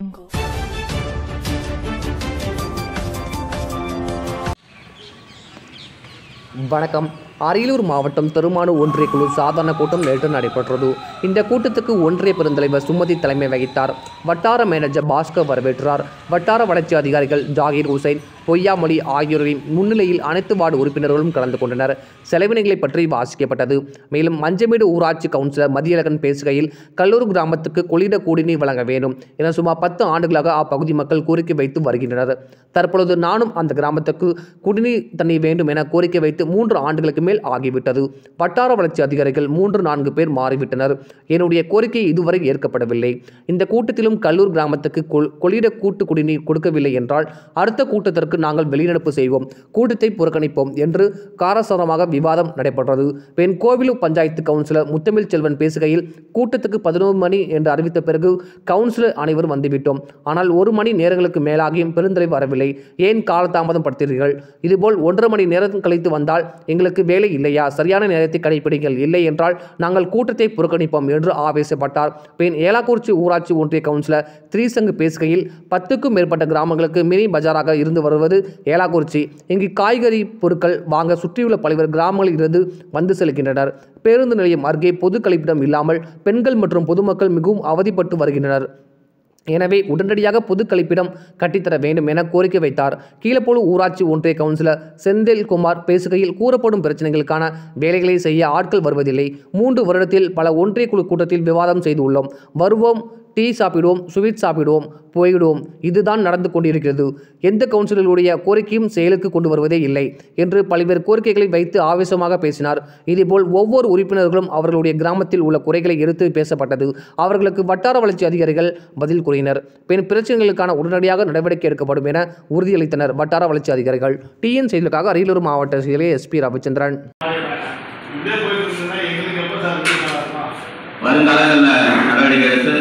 வணக்கம் அரியலூர் மாவட்டம் தெருமாடு ஒன்றிய குழு சாதாரண கூட்டம் நேற்று நடைபெற்றது இந்த கூட்டத்துக்கு ஒன்றிய பெருந்தலைவர் சுமதி தலைமை வகித்தார் வட்டார மேனேஜர் பாஸ்கர் வரவேற்றார் வட்டார வளர்ச்சி அதிகாரிகள் ஜாகீர் ஹுசைன் பொய்யாமொழி ஆகியோரின் முன்னிலையில் அனைத்து வார்டு உறுப்பினர்களும் கலந்து கொண்டனர் செலவினங்களை பற்றி வாசிக்கப்பட்டது மேலும் மஞ்சமேடு ஊராட்சி கவுன்சிலர் மதியழகன் பேசுகையில் கல்லூர் கிராமத்துக்கு கொள்ளிட குடிநீர் வழங்க வேண்டும் என சுமார் பத்து ஆண்டுகளாக அப்பகுதி மக்கள் கோரிக்கை வைத்து வருகின்றனர் தற்பொழுது நானும் அந்த கிராமத்துக்கு குடிநீர் தண்ணீர் வேண்டும் என கோரிக்கை வைத்து மூன்று ஆண்டுகளுக்கு மேல் ஆகிவிட்டது வட்டார வளர்ச்சி அதிகாரிகள் மூன்று நான்கு பேர் மாறிவிட்டனர் என்னுடைய கோரிக்கை இதுவரை ஏற்கப்படவில்லை இந்த கூட்டத்திலும் கல்லூர் கிராமத்துக்கு கொள்- கொள்ளிட கூட்டு குடிநீர் கொடுக்கவில்லை என்றால் அடுத்த கூட்டத்திற்கு நாங்கள் வெளிநடப்பு செய்வோம் கூட்டத்தை புறக்கணிப்போம் என்று காரசாரமாக விவாதம் நடைபெற்றது பெண் கோவிலு பஞ்சாயத்து கவுன்சிலர் முத்தமிழ் செல்வன் பேசுகையில் கூட்டத்துக்கு பதினோரு மணி என்று அறிவித்த பிறகு கவுன்சிலர் அனைவரும் வந்துவிட்டோம் ஆனால் ஒரு மணி நேரங்களுக்கு மேலாகியும் பெருந்தலைவர் வரவில்லை ஏன் காலதாமதம் படுத்தீர்கள் இதுபோல் ஒன்றரை மணி நேரம் கழித்து வந்தால் எங்களுக்கு வேலை இல்லையா சரியான நேரத்தை கடைபிடிங்கள் இல்லை என்றால் நாங்கள் கூட்டத்தை புறக்கணிப்போம் என்று ஆவேசப்பட்டார் பின் ஏலாக்குறிச்சி ஊராட்சி ஒன்றிய கவுன்சிலர் திரிசங்கு பேசுகையில் பத்துக்கும் மேற்பட்ட கிராமங்களுக்கு மினி பஜாராக இருந்து வருவது ஏலாக்குறிச்சி இங்கு காய்கறி பொருட்கள் வாங்க சுற்றியுள்ள பல்வேறு கிராமங்களில் இருந்து வந்து செல்கின்றனர் பேருந்து நிலையம் அருகே பொது கழிப்பிடம் இல்லாமல் பெண்கள் மற்றும் பொதுமக்கள் மிகவும் அவதிப்பட்டு வருகின்றனர் எனவே உடனடியாக பொது கழிப்பிடம் கட்டித்தர வேண்டும் என கோரிக்கை வைத்தார் கீழப்போடு ஊராட்சி ஒன்றிய கவுன்சிலர் செந்தில்குமார் பேசுகையில் கூறப்படும் பிரச்சனைகளுக்கான வேலைகளை செய்ய ஆட்கள் வருவதில்லை மூன்று வருடத்தில் பல ஒன்றிய குழு கூட்டத்தில் விவாதம் செய்துள்ளோம் வருவோம் டீ சாப்பிடுவோம் ஸ்வீட் சாப்பிடுவோம் போயிடுவோம் இதுதான் நடந்து கொண்டிருக்கிறது எந்த கவுன்சிலருடைய கோரிக்கையும் செயலுக்கு கொண்டு வருவதே இல்லை என்று பல்வேறு கோரிக்கைகளை வைத்து ஆவேசமாக பேசினார் இதேபோல் ஒவ்வொரு உறுப்பினர்களும் அவர்களுடைய கிராமத்தில் உள்ள குறைகளை எடுத்து பேசப்பட்டது அவர்களுக்கு வட்டார வளர்ச்சி அதிகாரிகள் பதில் கூறினர் பின் பிரச்சனைகளுக்கான உடனடியாக நடவடிக்கை எடுக்கப்படும் என உறுதியளித்தனர் வட்டார வளர்ச்சி அதிகாரிகள் டிஎன் செய்திகளுக்காக அரியலூர் மாவட்ட செயலர் எஸ்பி ரவிச்சந்திரன் இப்படியே போயிட்டு இருந்ததுன்னா எங்களுக்கு எப்போ சார் வீடு நல்லா இருக்கும்? வருங்காலங்களில் நடவடிக்கை எடுத்து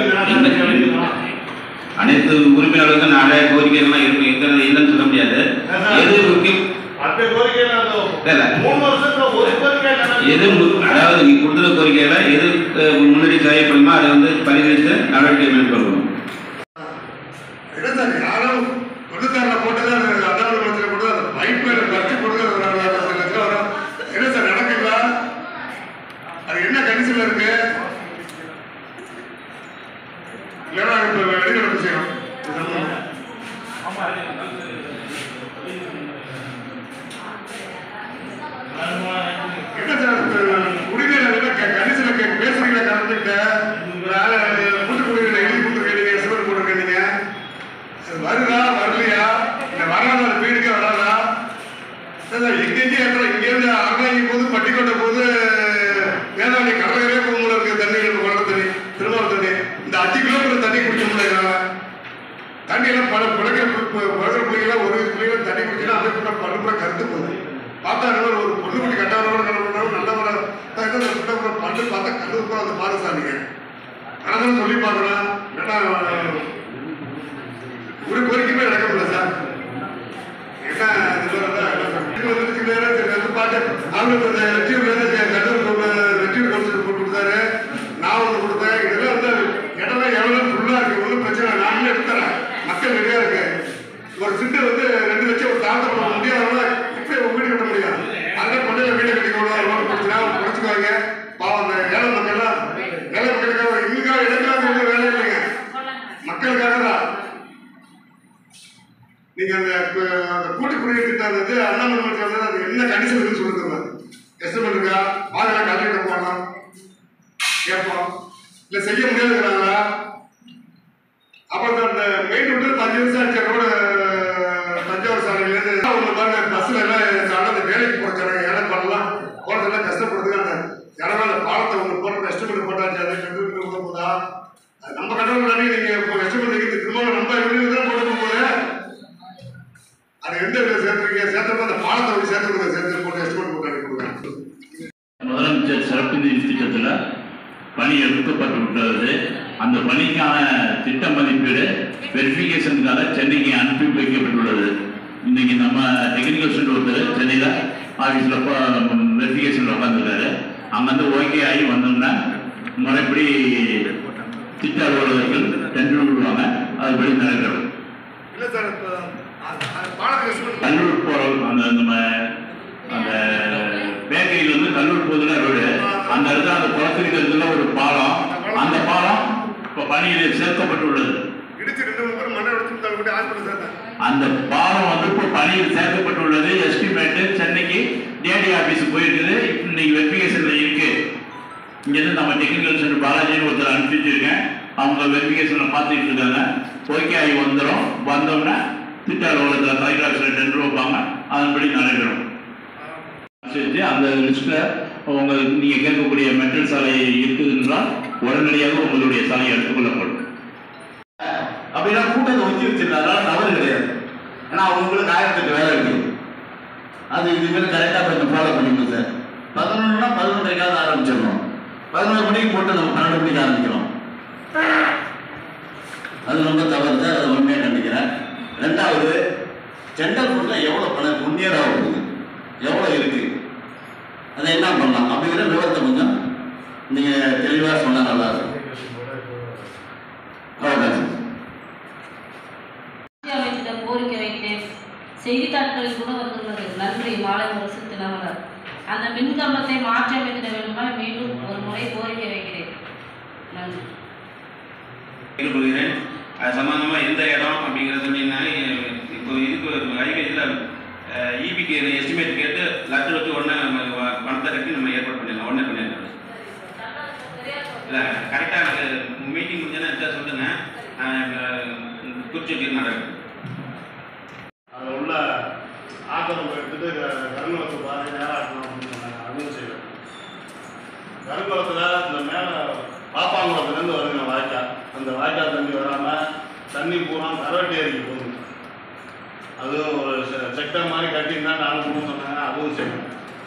இந்த- அனைத்து உறுப்பினர்களுக்கும் நிறைய கோரிக்கைகள்லாம் இருக்கும் எங்க இல்லைன்னு சொல்ல முடியாது எது முக்கியம் மற்ற கோரிக்கையில அது இல்ல. மூணு வருஷத்துல ஒரு கோரிக்கை இல்லைன்னா எது மு- அதாவது நீங்க கொடுத்துள்ள கோரிக்கையில எது அஹ், முன்னாடி செய்யப்படுமோ அதை வந்து பரிந்துரைத்து நடவடிக்கை மேற்கொள்ளணும் என்ன சார் யாரும் தொண்ணூத்தாறுல போட்டது அது அதாவது பட்சத்தில் போட்டு அந்த பைப்பு கட்டி கொடுத்து வரும் என்ன சார் நடக்குங்களா அது என்ன கண்டிஷன்ல இருக்கு இல்லைன்னா இப்போ வெளிநடப்பு செய்யணும் என்ன சார் குடிநீர் கண்டிஷன்ல பேசுறீங்களா கலந்துக்கிட்ட கூட்டு குடிநீர் எழுதி கொடுத்துருக்கீங்க சிவர் போட்டிருக்கீங்க அது வருதா வரலையா இந்த வராத அந்த வீடுக்கே வராதா சார் எங்கெங்கே ஏற்றுறோம் இங்கேருந்து ஆன்லைன் போது பட்டிக்கோட்டை போது வேதாளி கடற்கரையே போக முடியல இருக்கு தண்ணி குளம் தண்ணி திருமாவளம் தண்ணி இந்த அஞ்சு கிலோமீட்டர் தண்ணி குடிக்க முடியல தண்ணியெல்லாம் பல பிழைக்கிற பிழைக்கிற பிள்ளைங்களாம் ஒரு பிள்ளைங்க தண்ணி குடிச்சுன்னா அதை கூட பழுப்புற கருத்து போகுது பார்த்தா என்ன ஒரு பொண்ணு குட்டி கட்டாதவரோட நல்ல ஒரு பண்டு பார்த்தா கல்லூரி கூட அந்த பாரு சார் நீங்க அதனால சொல்லி பார்க்கலாம் ஏன்னா ஒரு கோரிக்கையுமே நடக்கவில்லை சார் என்ன இது வரல, என்ன சார்? இது வந்துருச்சு வேற, சரி, வந்து பாட்டு, அவருக்கு அந்த வெற்றியூர் வேற, சரி, கல்லூரி கொண்டு- வெற்றியூர் கவுன்சிலர் போட்டு கொடுத்தாரு. நான் ஒண்ணு கொடுத்தேன். இதெல்லாம் வந்து இடம்லாம் எவ்வளவு full ஆ இருக்கு. ஒண்ணும் பிரச்சனை இல்லை. நானே எடுத்துறேன். மக்கள் நிறைய இருக்கு. ஒரு சிட்டு வந்து ரெண்டு லட்சம் ஒரு தாழ்த்த பண்ண முடியாதவங்க இப்படி ஒரு வீடு கட்ட முடியும் அதனால கொண்டையில வீடு கட்டிக்கணும் ரோடு கொடுத்துனா குறைச்சிக்குவாங்க பாவம் அந்த ஏழை மக்கள்லாம் ஏழை மக்களுக்காக இவங்களுக்காக இடங்களுக்காக வேலை இல்லைங்க மக்களுக்காக தான் நீங்க அந்த கு- அந்த கூட்டு குடிநீர் திட்டம் வந்து அண்ணாமலை மட்டும் வந்து அது என்ன கண்டிஷன் இருக்குன்னு சொல்லுங்க எஸ்டிமேட் இருக்கா பாதுகா கலெக்டர் போகலாம் கேட்போம் இல்ல செய்ய முடியாதுங்கிறாங்களா அப்புறம் அந்த மெயின் ரோட்டு அஞ்சு வருஷம் ஆச்சு ரோடு தஞ்சாவூர் சாலையிலேருந்து ஒன்று பாருங்க பஸ்ஸில் எல்லாம் சாலை அந்த வேலைக்கு போகிறாங்க ஏழை பண்ணலாம் போகிறதெல்லாம் கஷ்டப்படுறதுக்கு அந்த யாராவது அந்த பாலத்தை ஒன்று போட்டு எஸ்டிமேட் போட்டாச்சு அதை கண்டுபிடிக்க உதவ போதா அது நம்ம கடவுள் முன்னாடி நீங்க இப்போ எஸ்டிமேட் வைக்கிறது திரும்ப நம்ம எப்படி தான் போட்டு போகுது அது எந்த இதில் சேர்த்துருக்கீங்க சேர்த்தப்ப அந்த பாலத்தை போய் சேர்த்து கொடுங்க சேர்த்து போட்டு எஸ்டிமேட் போட்டு அனுப்பி கொடுங்க முதலமைச்சர் சிறப்பு நிதி திட்டத்தில் பணி எடுக்கப்பட்டு விட்டது அந்த பணிக்கான திட்ட மதிப்பீடு வெரிஃபிகேஷனுக்காக சென்னைக்கு அனுப்பி வைக்கப்பட்டுள்ளது இன்னைக்கு நம்ம டெக்னிக்கல் ஸ்டூடெண்ட் ஒருத்தர் சென்னையில் ஆஃபீஸில் வெரிஃபிகேஷனில் உட்காந்துருக்காரு அங்கேருந்து ஓகே ஆகி வந்தோம்னா முறைப்படி திட்ட அலுவலகர்கள் டெண்டர் விடுவாங்க அதுபடி நடைபெறும் இல்ல சார் இப்போ பாலத்துக்கு எஸ்டிமேட் கல்லூர் போற அந்த நம்ம அந்த பேக்கரியில இருந்து கல்லூர் போகுதுல ரோடு அந்த இடத்துல அந்த குளத்திரிக்கிறதுல ஒரு பாலம் அந்த பாலம் இப்ப பணியில் சேர்க்கப்பட்டுள்ளது இடிச்சு ரெண்டு மூணு பேர் மண்ணை எடுத்து தள்ளிவிட்டு ஹாஸ்பிட்டல் சேர்த்தேன் அந்த பாலம் வந்து இப்போ பணியில் சேர்க்கப்பட்டுள்ளது எஸ்டிமேட்டு சென்னைக்கு டிஏடி ஆபீஸ் போயிருக்குது இப்ப இன்னைக்கு வெரிஃபிகேஷன்ல இருக்கு இங்கேருந்து நம்ம டெக்னிக்கல் சென்டர் பாலாஜின்னு ஒருத்தர் அனுப்பிச்சு வச்சிருக்கேன் அவங்க வெரிஃபிகேஷனில் பார்த்துட்டு இருக்காங்க ஓகே ஆகி வந்துடும் வந்தோம்னா திட்ட அலுவலகத்தில் கலெக்டர் ஆஃபீஸில் டெண்டர் வைப்பாங்க அதன்படி நடைபெறும் அனுசரித்து அந்த லிஸ்ட்டில் உங்க நீங்கள் கேட்கக்கூடிய மெட்டல் சாலை இருக்குது என்றால் உடனடியாக உங்களுடைய சாலை எடுத்துக்கொள்ளப்படும் அப்படின்னா கூட்டத்தை ஒத்தி வச்சிருந்தாலும் தவறு கிடையாது ஏன்னா அவங்களுக்கு ஆயிரத்தெட்டு வேலை இருக்கு அது இதுமாரி கரெக்டாக கொஞ்சம் ஃபாலோ பண்ணிக்கணும் சார் பதினொன்றுனா பதினொன்றரைக்காவது ஆரம்பிச்சிடணும் பதினோரு மணிக்கு போட்டு நம்ம பன்னெண்டு மணிக்கு ஆரம்பிக்கிறோம் அது ரொம்ப தவறு சார் அதை உண்மையாக கண்டிக்கிறேன் ரெண்டாவது சென்ட்ரல் ஃபுட்டில் எவ்வளோ பணம் முன்னேறாக போகுது எவ்வளோ இருக்கு அதை என்ன பண்ணலாம் அப்படிங்கிற விவரத்தை கொஞ்சம் நீங்கள் தெளிவாக சொன்னால் நல்லா இருக்கும் அவ்வளோதான் சார் அமைச்சிடம் கோரிக்கை வைத்தேன் செய்தித்தாட்களில் கூட வந்துள்ளது நன்றி மாலை முரசு தினமலர் அந்த மின்கம்பத்தை மாற்றி அமைத்திட வேண்டுமா மீண்டும் ஒரு முறை கோரிக்கை வைக்கிறேன் நன்றி கேட்டுக்கொள்கிறேன் அது சம்பந்தமாக எந்த இடம் அப்படிங்கிறத சொன்னீங்கன்னா இப்போ இதுக்கு ஹைவே இதில் இபிக்கு எஸ்டிமேட் கேட்டு லட்சம் லட்சம் உடனே நம்ம வ- பணத்தை கட்டி நம்ம ஏற்பாடு பண்ணிடலாம் உடனே பண்ணிடலாம் இல்லை கரெக்டாக எனக்கு மீட்டிங் முடிஞ்சோன்னா எடுத்தா சொல்லுங்க நான் அஹ், குறிச்சு வச்சுட்டு நடக்கும் அதில் உள்ள ஆக்கிரமிப்பு எடுத்துட்டு க- கருங்குளத்து பாதை நேராக்கணும் அப்படின்னு சொன்னாங்க அதுவும் செய்யணும் கருங்குளத்தில் இந்த மேலே பாப்பாங்குளத்துலேருந்து வருங்க வாய்க்கால் அந்த வாய்க்கால் தண்ணி வராமல் தண்ணி பூரா கரவட்டி ஏரிக்கு போகுது அதுவும் ஒரு செ- செக்டர் மாதிரி கட்டியிருந்தா நாலு மூணு சொன்னாங்க அதுவும் செய்யணும்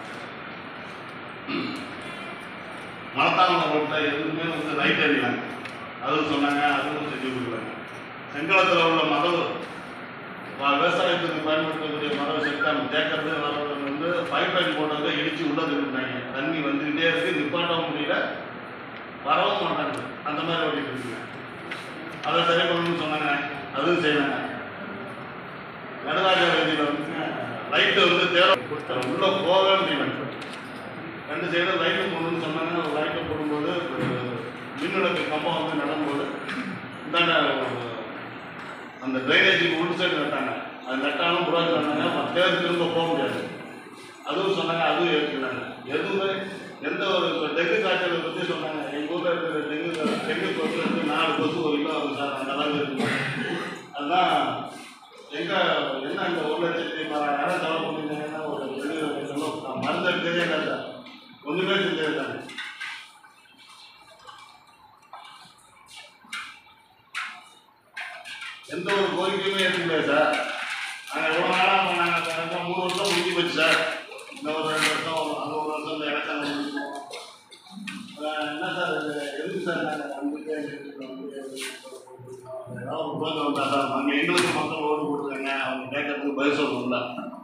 மலத்தாங்குளம் ரோட்டில் எதுவுமே வந்து லைட் எரியலாங்க அதுவும் சொன்னாங்க அதுவும் செஞ்சு கொடுக்குறாங்க செங்கலத்தில் உள்ள மதவு வ- விவசாயத்துக்கு பயன்படுத்தக்கூடிய மரம் செட்டாம் தேக்கிறது வர்றது வந்து பைப் லைன் போட்டதை இடிச்சு உள்ள திருப்பினாங்க தண்ணி வந்துக்கிட்டே இருக்கு நிப்பாட்டவும் முடியல வரவும் மாட்டாங்க அந்த மாதிரி ஓடிட்டு இருக்குங்க அதை சரி பண்ணணும்னு சொன்னாங்க அதுவும் செய்யலாங்க நடுவாஜ வேதியில் வந்து லைட்டு வந்து தேவை கொடுத்தாங்க உள்ள போகவே முடியல ரெண்டு சைடும் லைட்டு போடணும்னு சொன்னாங்க ஒரு லைட்டை போடும்போது ஒரு மின்விளக்கு கம்பம் வந்து நடும்போது இந்தாண்ட அந்த ட்ரைனேஜுக்கு உள் சைடு நட்டாங்க அது நட்டாலும் புரோஜனாங்க தேர்வு திரும்ப போக முடியாது அதுவும் சொன்னாங்க அதுவும் ஏற்றுக்கிறாங்க எதுவுமே எந்த ஒரு இப்போ டெங்கு காய்ச்சலை பற்றி சொன்னாங்க எங்கள் ஊரில் இருக்கிற டெங்கு கா- டெங்கு கொசு வந்து நாலு கொசு ஒரு கிலோ ஆகும் சார் அந்த அளவு இருக்கு அதுதான் எங்க என்ன இந்த ஒரு லட்சத்தி யாரும் செலவு பண்ணியிருந்தாங்கன்னா ஒரு டெங்கு செலவு நான் மருந்து எடுத்ததே இல்லை சார் ஒன்றுமே செஞ்சது தானே எந்த ஒரு கோரிக்கையுமே எடுக்கல சார் நாங்கள் எவ்வளோ நாளாக பண்ணாங்க பாருங்க, மூணு வருஷம் முடிஞ்சு போச்சு சார் இந்த ஒரு ரெண்டு வருஷம் அது ஒரு வருஷம் இந்த எலெக்ஷன் முடிஞ்சுக்கணும் என்ன சார் இது எதுக்கு சார் நாங்கள் வந்துட்டு எங்களுக்கு வந்து ஏதாவது ஒரு ப்ரோஜனம் வந்தா சார் அங்கே எங்களுக்கு மக்கள் ஓட்டு போட்டுருக்காங்க அவங்க கேட்கறதுக்கு பதில் சொல்லணும்ல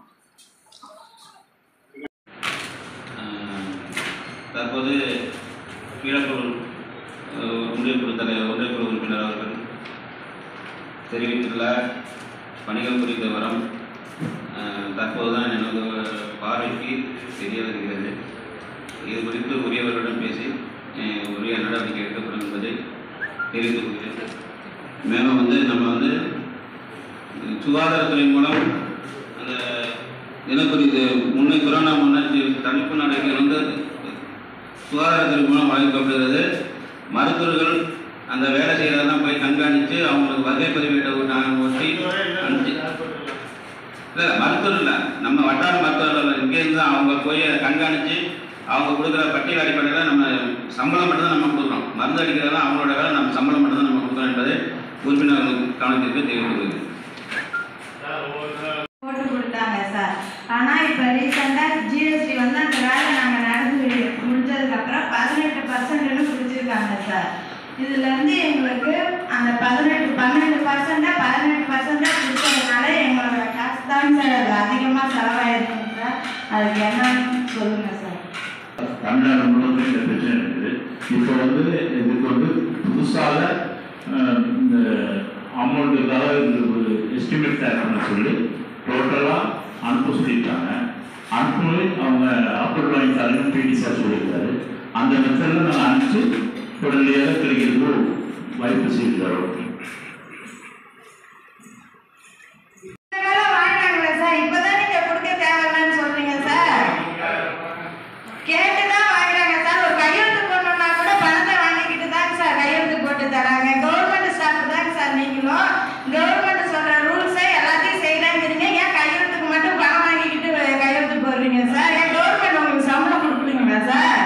அஹ், தற்போது கீழக்குழு அஹ், ஒன்றியக்குழு தலைவர் ஒன்றியக்குழு உறுப்பினர் அவர்கள் தெரிவித்துள்ள பணிகள் குறித்த விவரம் அஹ், தற்போதுதான் எனது பார்வைக்கு தெரிய வருகிறது இது குறித்து உரியவர்களிடம் பேசி அஹ், உரிய நடவடிக்கை எடுக்கப்படும் என்பதை தெரிவித்துக் கொள்கிறேன் மேலும் வந்து நம்ம வந்து சுகாதாரத்துறை மூலம் அந்த தினக்குறி இது முன்னே கொரோனா முன்னெச்சரி தடுப்பு நடவடிக்கை வந்து சுகாதாரத்துறை மூலம் வழங்கப்படுகிறது மருத்துவர்கள் அந்த வேலை செய்கிறதெல்லாம் போய் கண்காணித்து அவங்களுக்கு வருகை பதிவேட்டை நாங்கள் ஒட்டி அனுப்பிச்சு இல்லை மருத்துவர் இல்லை நம்ம வட்டார மருத்துவர்கள் இங்கேருந்து தான் அவங்க போய் அதை கண்காணித்து அவங்க கொடுக்குற பட்டியல் அடிப்படையில் நம்ம சம்பளம் மட்டும் தான் நம்ம கொடுக்குறோம் மருந்து அடிக்கிறதெல்லாம் அவங்களோட வேலை நம்ம சம்பளம் மட்டும் தான் நம்ம கொடுக்குறோம் என்பதை உறுப்பினர்கள் கவனத்திற்கு தெரிவித்துள்ளது சார் ஒவ்வொரு போட்டு கொடுத்தாங்க சார் ஆனால் இப்போ ரீசெண்டாக ஜிஎஸ்டி வந்து அந்த வேலை நாங்கள் நடந்து முடிஞ்சதுக்கப்புறம் பதினெட்டு பர்சன்ட்னு பிடிச்சிருக்காங்க சார் இதுலேருந்து எங்களுக்கு அந்த பதினெட்டு பன்னெண்டு பர்சண்டாக பதினெட்டு பர்சண்டாக கொடுத்ததுனால எங்களோட காசு தான் சார் அது அதிகமாக செலவாயிருக்குங்க சார் அதுக்கு என்னன்னு சொல்லுங்கள் சார் தமிழ்நாடு முழுவதும் இந்த பிரச்சனை இருக்குது இப்போ வந்து இதுக்கு வந்து புதுசாக அஹ், இந்த அமௌண்ட்டுக்காக இந்த ஒரு எஸ்டிமேட் தயார் பண்ண சொல்லி டோட்டலாக அனுப்ப சொல்லியிருக்காங்க அனுப்பும்போது அவங்க அப்ரூவல் வாங்கி தரேன்னு பிடி சார் சொல்லியிருக்காரு அந்த மெத்தடில் நாங்கள் அனுப்பிச்சு உடனடியாக கிடைக்கிறதுக்கு வாய்ப்பு செய்து தரோம் இதெல்லாம் வாங்கினாங்களே சார் இப்பதான் நீங்க கொடுக்க தேவையில்லைன்னு சொல்றீங்க சார் கேட்டுதான் வாங்குறாங்க சார் ஒரு கையெழுத்து போடணும்னா கூட பணத்தை வாங்கிக்கிட்டு தாங்க சார் கையெழுத்து போட்டு தராங்க கவர்மெண்ட் ஸ்டாஃப் தாங்க சார் நீங்களும் கவர்மெண்ட் சொல்ற ரூல்ஸை எல்லாத்தையும் செய்யறாங்கிறீங்க ஏன் கையெழுத்துக்கு மட்டும் பணம் வாங்கிக்கிட்டு கையெழுத்து போடுறீங்க சார் ஏன் கவர்மெண்ட் உங்களுக்கு சம்பளம் கொடுக்குறீங்களா சார்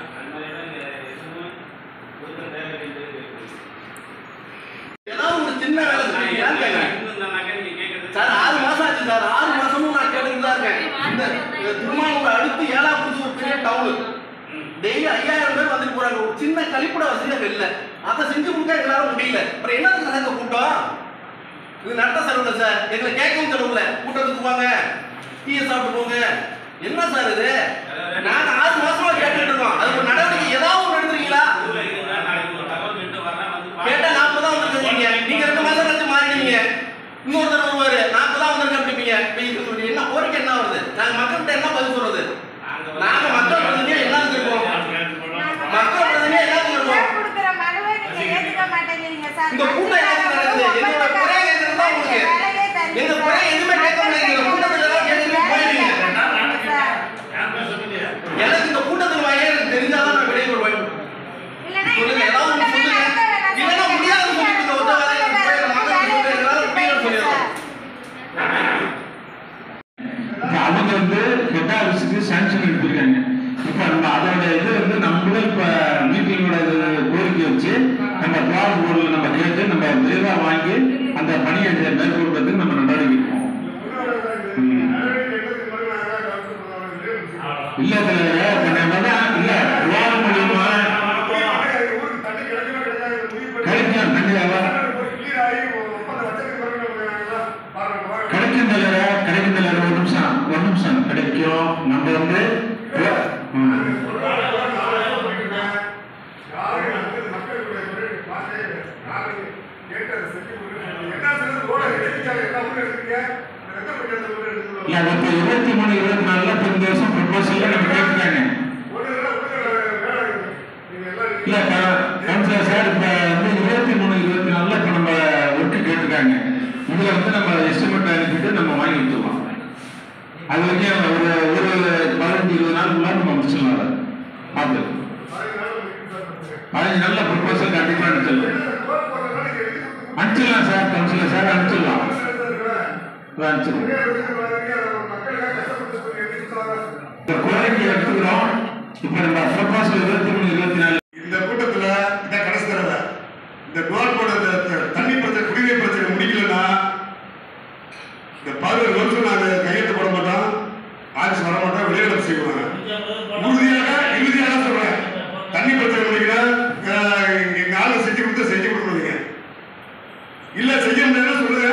ஏதாவது ஒரு சின்ன வேலை செஞ்சீங்களான்னு கேட்கிறேன். சார் ஆறு மாசம் ஆச்சு சார் ஆறு மாசமும் நான் கேட்டுட்டு தான் இருக்கேன் இந்த இந்த திருமாவூர் அடுத்து ஏழாவது ஒரு பெரிய டவுனு டெய்லி ஐயாயிரம் பேர் வந்துட்டு போறாங்க ஒரு சின்ன கழிப்பிட வசதி அங்க இல்ல அதை செஞ்சு கொடுக்க எங்களால முடியல அப்புறம் என்ன சார் இந்த கூட்டம் இது நடத்த செலவுல சார் எங்களை கேட்கவும் செலவுல கூட்டத்துக்கு போங்க டீயை சாப்பிட்டு போங்க என்ன சார் இது நாங்க ஆறு மாசமா கேட்டுட்டு இருக்கோம் அது ஒரு நடவடிக்கை ஏதாவது ஒன்று எடுத்துறீங்களா கேட்டா நாற்பது தான் வந்துருக்கீங்க நீங்க ரெண்டு மாசம் கழிச்சு மாறிடுவீங்க இன்னொருத்தர் வருவாரு நாற்பது தான் வந்திருக்க அப்படிப்பீங்க இப்ப இது என்ன கோரிக்கை என்ன வருது நாங்க மக்கள்கிட்ட என்ன பதில் சொல்றது நாங்க மக்கள் பிரதிநிதியா என்ன இருக்கோம் மக்கள் பிரதிநிதியா என்ன இருக்கோம் கொடுக்குற மனுவை நீங்க ஏத்துக்க மாட்டேங்கிறீங்க சார் இந்த கூட்டம் எதுக்கு நடக்குது என்னோட குறை கேட்கறது தான் உங்களுக்கு எங்க குறை எதுவுமே கேட்க மாட்டேங்கிறீங்க கூட்டத்துல எல்லாம் கேட்டுட்டு போயிடுவீங்க எனக்கு இந்த கூட்டத்துக்கு வாங்க எனக்கு தெரிஞ்சாதான் நான் வெளியே வருவேன் சொல்லுங்க ஏதாவது ஒண்ணு சொல்லுங்க இல்லைன்னா முடியாதுன்னு சொல்லிட்டு ஒத்த வேலையை போய் மக்கள் சொல்லுங்க எங்களால முடியும்னு சொல்லிடுறோம் இப்ப அவங்க வந்து ஹெட் ஆஃபீஸுக்கு சாங்ஷன் எடுத்திருக்காங்க இப்போ நம்ம அதோட இது வந்து நம்மளும் இப்போ மீட்டிங்கோட கோரிக்கை வச்சு நம்ம பிளாக் போர்டில் நம்ம கேட்டு நம்ம விரைவாக வாங்கி அந்த பணியை மேற்கொள்றதுக்கு நம்ம நடவடிக்கை எடுப்போம். ம். இல்ல தலைவரே, இப்ப நம்ம தான் இல்ல விவாதம் மூலியமா கிடைக்கும் கண்டிப்பா கிடைக்கும் தலைவரே கிடைக்கும் தலைவரே ஒரு நிமிஷம் ஒரு நிமிஷம் கிடைக்கும் நம்ம வந்து ம். இல்ல அது இப்ப இருபத்தி மூணு இருபத்தி நாலுல இப்ப இந்த வருஷம் ப்ரொபோசல்ல நம்ம கேட்டுருக்காங்க இல்ல கவுன்சிலர் சார் இப்ப வந்து இருபத்தி மூணு இருபத்தி நாலுல இப்ப நம்ம ஒர்க்கு கேட்டிருக்காங்க இதுல வந்து நம்ம எஸ்டிமேட் அனுப்பிட்டு நம்ம வாங்கி கொடுத்துருவோம் அது வரைக்கும் ஒரு ஒரு பதினஞ்சு இருபது நாளுக்குள்ள நம்ம முடிச்சிடலாம் அதை பார்த்து பதினஞ்சு நாள்ல ப்ரொபோசல் கண்டிப்பா அனுப்பிச்சிடலாம் அனுப்பிச்சிடலாம் சார் கவுன்சிலர் சார் அனுப்பிச்சிடலாம் அனுப்பிச்சிடலாம் இந்த கோரிக்கை எடுத்துக்கிறோம் இப்ப நம்ம ப்ரொபோசல் இருபத்தி மூணு இருபத்தி நாலு இந்த கூட்டத்துல இதான் கடைசி தடவை இந்த டோல் போட இந்த த- தண்ணி பிரச்சனை குடிநீர் பிரச்சனை முடிக்கலன்னா இந்த பதினோரு வருஷம் நாங்க கையெழுத்து போட மாட்டோம் ஆட்சி வர மாட்டோம் வெளியில செய்வாங்க உறுதியாக இறுதியாக சொல்றேன் தண்ணி பிரச்சனை முடிக்கல எங்க ஆளு செஞ்சு கொடுத்தா செஞ்சு கொடுக்கணுங்க இல்ல செய்ய முடியாது சொல்லுங்க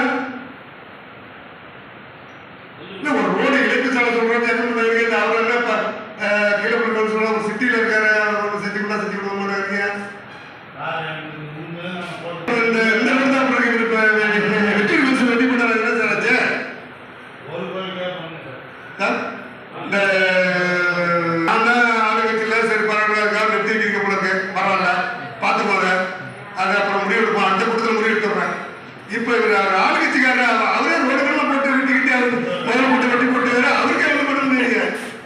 இல்ல ஒரு ரோடு இணைப்பு சாலை சொல்றது என்ன பண்ணுவீங்க இந்த அவர் என்ன இப்ப, அஹ், கீழே கொடுக்கணும்னு சொல்ல ஒரு சிட்டியில இருக்காரு அவர் செஞ்சு கொடுத்தா செஞ்சு கொடுக்க மாட்டாங்க இந்த இந்த இடத்துல தான் பிறகு இப்ப வெற்றி விமர்சனம் வெற்றி பண்ணாரு என்ன சார் ஆச்சு சார், இந்த நான் தான் ஆளுங்கட்சியில சரி பரவாயில்ல இருக்காரு நிறுத்தி வைக்க போல இருக்கு பரவாயில்ல பார்த்துக்கோங்க அது அப்புறம் முடிவு எடுப்போம் அடுத்த கூட்டத்தில் முடிவு எடுத்துறேன் இப்போ இவர் அவர் ஆளுங்கட்சிக்காரர் அவ- அவரே ரோடுகள்லாம் போட்டு வெட்டிக்கிட்டு அவர் முதல்ல போட்டு வெட்டி போட்டு வேற அவருக்கே எவ்வளவு பணம் தெரியுங்க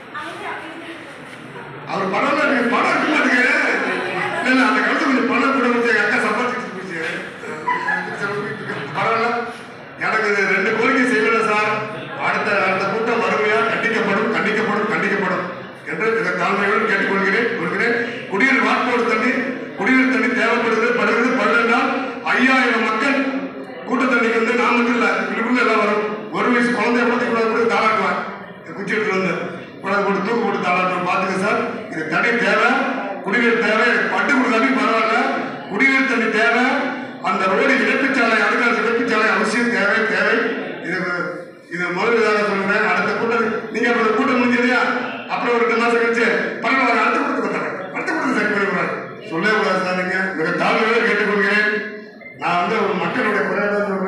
அவர் பணம் இருக்கு பணம் இருக்க மாட்டேங்க இல்ல இல்ல அந்த காலத்துல கொஞ்சம் பணம் கூட வச்சு எங்க அக்கா சம்பாதிச்சு போச்சு பரவாயில்ல எனக்கு இது ரெண்டு கோரிக்கை செய்யல சார் அடுத்த அடுத்த கூட்டம் வறுமையா கண்டிக்கப்படும் கண்டிக்கப்படும் கண்டிக்கப்படும் என்று இந்த தாழ்மையோடு கேட்டுக்கொள்கிறேன் கொள்கிறேன் குடிநீர் வாட்போடு தண்ணி குடிநீர் தண்ணி தேவைப்படுகிறது படுகிறது பன்னெண்டால் ஐயாயிரம் மக்கள் கூட்ட தண்ணிக்கு வந்து நான் மட்டும் இல்ல இதுக்குள்ள எல்லாம் வரும் ஒரு வயசு குழந்தைய கூட கூட கூட தாளாட்டுவேன் குச்சி எடுத்து வந்து குழந்தை போட்டு தூக்கு போட்டு தாளாட்டுவேன் பாத்துக்க சார் இது தண்ணி தேவை குடிநீர் தேவை பட்டு கொடுத்தாலும் பரவாயில்ல குடிநீர் தண்ணி தேவை அந்த ரோடு இணைப்புச்சாலை அடுத்த இணைப்புச்சாலை அவசியம் தேவை தேவை இது இது முதல் இதாக சொல்லுறேன் அடுத்த கூட்டம் நீங்க அப்புறம் கூட்டம் முடிஞ்சதையா அப்புறம் ஒரு ரெண்டு மாசம் கழிச்சு பரவாயில்ல அடுத்த கூட்டத்துக்கு வந்தாங்க அடுத்த கூட்டத்தை சரி பண்ணிவிடுறாரு சொல்லவே கூடாது சார் நீங்க மிக தாழ்மையோடு கேட்டுக்கொள்கிறேன் நான் வந்து ஒரு மக்களுடைய குறையாக தான் சொல்றேன்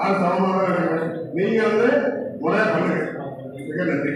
நான் சமமாக தான் இருக்கேன் நீங்க வந்து முறையா பண்ணுங்க மிக நன்றி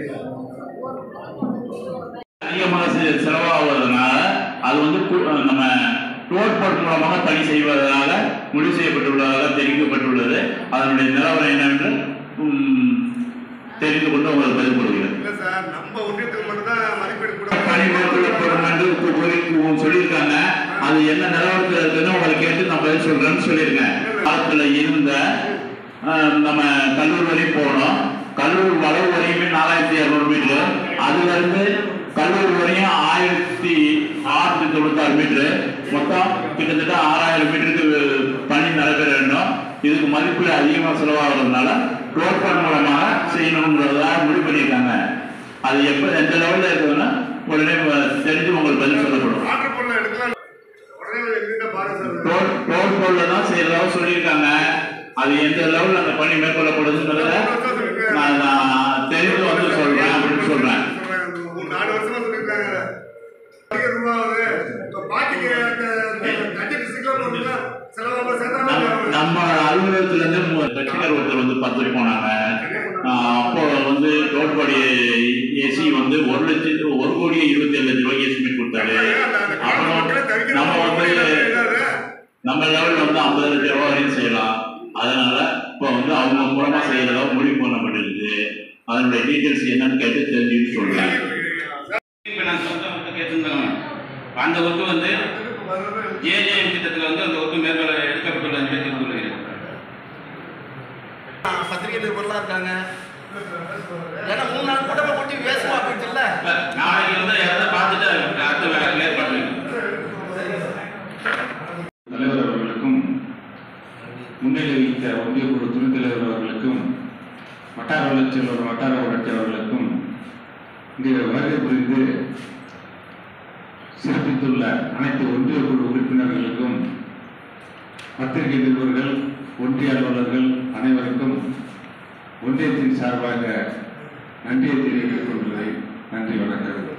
அதிகமாக செ- செலவாகுவதனால அது வந்து கு- நம்ம டோல்போர்ட் மூலமாக பணி செய்வதனால முடிவு செய்யப்பட்டுள்ளதாக தெரிவிக்கப்பட்டுள்ளது அதனுடைய நிலவரம் என்னவென்று ம், தெரிந்து கொண்டு உங்களுக்கு பதில் கொடுக்கிறேன் இல்ல சார் நம்ம ஒன்றியத்துக்கு மட்டும் தான் மதிப்பீடு கூட பணி மேற்கொள்ளப்படும் என்று கு- கூறி- சொல்லியிருக்காங்க அது என்ன நிலவரத்தில் இருக்குன்னு உங்களை கேட்டு நான் பதில் சொல்றேன்னு சொல்லியிருக்கேன் காலத்துல இருந்த அஹ், நம்ம கல்லூர் வரையும் போனோம் கல்லூர் வளவு வரையுமே நாலாயிரத்தி இரநூறு மீட்டர் அதுல இருந்து கல்லூர் வரையும் ஆயிரத்தி ஆறுநூத்தி தொண்ணூத்தாறு மீட்டர் மொத்தம் கிட்டத்தட்ட ஆறாயிரம் மீட்டருக்கு பணி நடைபெற வேண்டும் இதுக்கு மதிப்பீடு அதிகமாக செலவாகிறதுனால டோக்கன் மூலமாக செய்யணுன்றதா முடிவு பண்ணியிருக்காங்க அது எப்போ எந்த லெவலில் இருக்குதுன்னா உடனே வ- தெரிஞ்சு உங்களுக்கு பதில் சொல்லப்படும் ஆர்டர் பண்ண எடுக்கலாம் உடனே எங்கிட்ட பாருங்க சார் டோல் டோல் கோல்ல தான் செய்யறதா சொல்லியிருக்காங்க அது எந்த லெவலில் அந்த பணி மேற்கொள்ளப்படுதுன்றத நான் நான் தெரிந்து வந்து சொல்றேன் அப்படின்னு சொல்றேன் சொல்றாங்க. ஒரு நாலு வருஷமா சொல்லியிருக்காங்க அதிக ரூபா ஆகுது இப்ப பாட்டிக்கு கட்சி டிஸ்ட்ரிக்ட்ல போட்டுனா செலவாக சேர்த்தா நம்ம- நம்ம அலுவலகத்துல இருந்து மு- கட்சிக்கார் ஒருத்தர் வந்து பார்த்துட்டு போனாங்க ஆஹ் அப்போ வந்து டோல்பாடி ஏசி வந்து ஒரு லட்சத்து ஒரு கோடியே இருபத்தி ஏழு லட்சம் ரூபாய்க்கு எஸ்டிமேட் கொடுத்தாரு அப்புறம் நம்ம வந்து நம்ம லெவலில் வந்து ஐம்பது லட்சம் ரூபாய் வரையும் செய்யலாம் அதனால இப்போ வந்து அவங்க மூலமா செய்யறதா முடிவு பண்ணப்பட்டிருக்கு அதனுடைய டீட்டெயில்ஸ் என்னன்னு கேட்டு தெரிஞ்சுன்னு சொல்றேன் இப்போ நான் சொந்த ஒர்க்கு கேட்டிருந்தாங்க அந்த ஒர்க்கு வந்து ஜேஜேஎம் திட்டத்தில் வந்து அந்த ஒர்க்கு மேற்கொள்ள எடுக்கப்பட்டுள்ளது என்று தெரிந்து கொள்கிறேன் பத்திரிகை நிருபர்லாம் இருக்காங்க ஏன்னா மூணு நாள் கூட்டமா கொட்டி வேஸ்மா போயிடுச்சுல்ல இப்ப நாளைக்கு வந்து இடத்த பார்த்துட்டு அடுத்த வேலை ஏற்பாடு பண்ணுங்க. தலைவர் அவர்களுக்கும் முன்னிலை வைத்த ஒன்றிய குழு துணைத் தலைவர் அவர்களுக்கும் வட்டார வளர்ச்சி அலுவலர் வட்டார வளர்ச்சி அவர்களுக்கும் இங்கு வருகை புரிந்து சிறப்பித்துள்ள அனைத்து ஒன்றிய குழு உறுப்பினர்களுக்கும் பத்திரிகை நிருபர்கள் ஒன்றிய அலுவலர்கள் அனைவருக்கும் ஒன்றியத்தின் சார்பாக நன்றியை தெரிவித்துக் கொள்கிறேன் நன்றி வணக்கம்